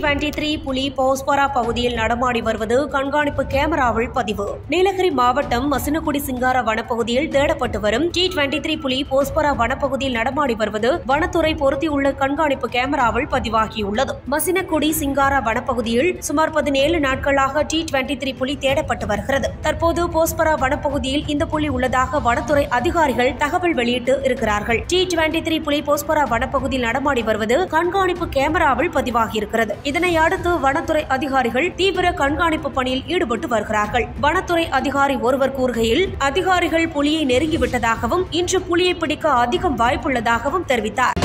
twenty three புலி போஸ்பரா பகுதியில் நடமாடி வருவது கண்காணிப்பு கேமராவில் பதிவு நீலகிரி மாவட்டம் மசினகுடி சிங்கார வனப்பகுதியில் தேடப்பட்டு வரும் டி டுவெண்டி த்ரீ புலி போஸ்பரா வனப்பகுதியில் நடமாடி வருவது வனத்துறை பொருத்தியுள்ள கண்காணிப்பு கேமராவில் பதிவாகியுள்ளது மசினகுடி சிங்காரா வனப்பகுதியில் சுமார் பதினேழு நாட்களாக டி டுவெண்டி த்ரீ புலி தேடப்பட்டு வருகிறது தற்போது போஸ்பரா வனப்பகுதியில் இந்த புலி உள்ளதாக வனத்துறை அதிகாரிகள் தகவல் வெளியிட்டு இருக்கிறார்கள் டி டுவெண்டி த்ரீ புலி போஸ்பரா வனப்பகுதியில் நடமாடி வருவது கண்காணிப்பு கேமராவில் பதிவாகியிருக்கிறது இதனை அடுத்து வனத்துறை அதிகாரிகள் தீவிர கண்காணிப்பு பணியில் ஈடுபட்டு வருகிறார்கள் வனத்துறை அதிகாரி ஒருவர் கூறுகையில் அதிகாரிகள் புலியை நெருங்கிவிட்டதாகவும் இன்று புலியை பிடிக்க அதிகம் வாய்ப்புள்ளதாகவும் தெரிவித்தார்